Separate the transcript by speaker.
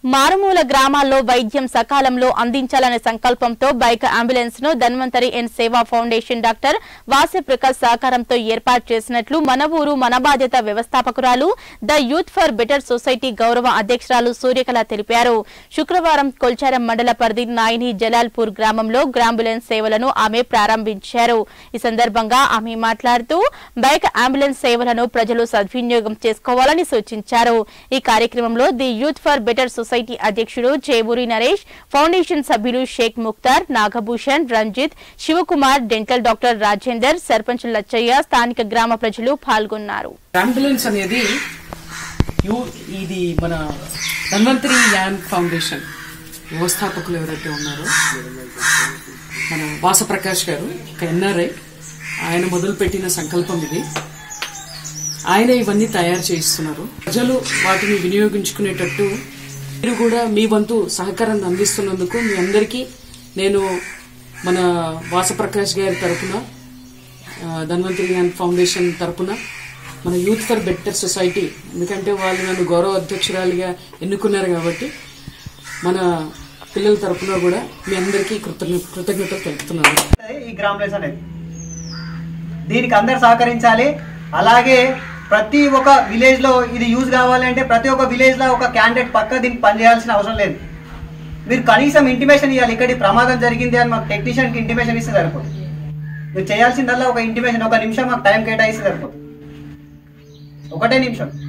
Speaker 1: మారుమూల గ్రామాల్లో వైద్యం సకాలంలో అందించాలనే సంకల్పంతో బైక్ అంబులెన్స్ ను ధన్వంతరి ఎన్ సేవా ఫౌండేషన్ డాక్టర్ వాసే ప్రకాష్ సహకారంతో ఏర్పాటు చేసినట్లు మన ఊరు మన బాధ్యత వ్యవస్థాపకురాలు the youth for better society గౌరవ అధ్యక్షురాలు సూర్యకళ తెలిపారు శుక్రవారం కొల్చారం మండల పరిధి నాయని జలాల్పూర్ గ్రామంలో గ్రాంబులెన్స్ సేవలను ఆమె ప్రారంభించారు ఈ సందర్భంగా ఆమె మాట్లాడుతూ బైక్ అంబులెన్స్ సేవలను ప్రజలు సద్వినియోగం చేసుకోవాలని సూచించారు ఈ కార్యక్రమంలో the youth for better society అధ్యక్షుడు చేబూరి నరేష్ ఫౌండేషన్ సభ్యులు షేక్ ముక్తార్ నాగభూషణ్ రంజిత్ శివకుమార్ డెంటల్ డాక్టర్ రాజేందర్ సర్పంచ్ లచ్చయ్య స్థానిక గ్రామ ప్రజలు పాల్గొన్నారు
Speaker 2: అంబులెన్స్ అనేది యు- ఇది మన ధన్వంతరి యాన్ ఫౌండేషన్ వ్యవస్థాపకులు ఎవరైతే ఉన్నారో మన వాసప్రకాష్ గారు ఒక ఎన్ఆర్ఐ ఆయన మొదలుపెట్టిన సంకల్పం ఇది ఆయన ఇవన్నీ తయారు చేయిస్తున్నారు ప్రజలు వాటిని వినియోగించుకునేటట్టు మీరు కూడా మీ వంతు సహకారాన్ని అందిస్తున్నందుకు మీ అందరికీ నేను మన వాసప్రకాష్ గారి తరపున ఆ, ధన్వంతరి జ్ఞాన్ ఫౌండేషన్ తరపున మన యూత్ ఫర్ బెటర్ సొసైటీ ఎందుకంటే వాళ్ళు నన్ను గౌరవ అధ్యక్షురాలిగా ఎన్నుకున్నారు కాబట్టి మన పిల్లల తరపున కూడా మీ అందరికీ కృతజ్ఞ కృతజ్ఞతలు తెలుపుతున్నాను
Speaker 3: ఈ గ్రామ్ లెస్ అనేది దీనికి అందరు సహకరించాలి అలాగే ప్రతి ఒక్క విలేజ్ లో ఇది యూజ్ కావాలి అంటే ప్రతి ఒక్క విలేజ్ లో ఒక క్యాండిడేట్ పక్క దీనికి పనిచేయాల్సిన అవసరం లేదు మీరు కనీసం ఇంటిమేషన్ ఇవ్వాలి ఇక్కడ ఈ ప్రమాదం జరిగింది అని మాకు టెక్నీషియన్ కి ఇంటిమేషన్ ఇస్తే సరిపోతుంది మీరు చేయాల్సిందల్లా ఒక ఇంటిమేషన్ ఒక నిమిషం మాకు టైం కేటాయిస్తే సరిపోతుంది ఒకటే నిమిషం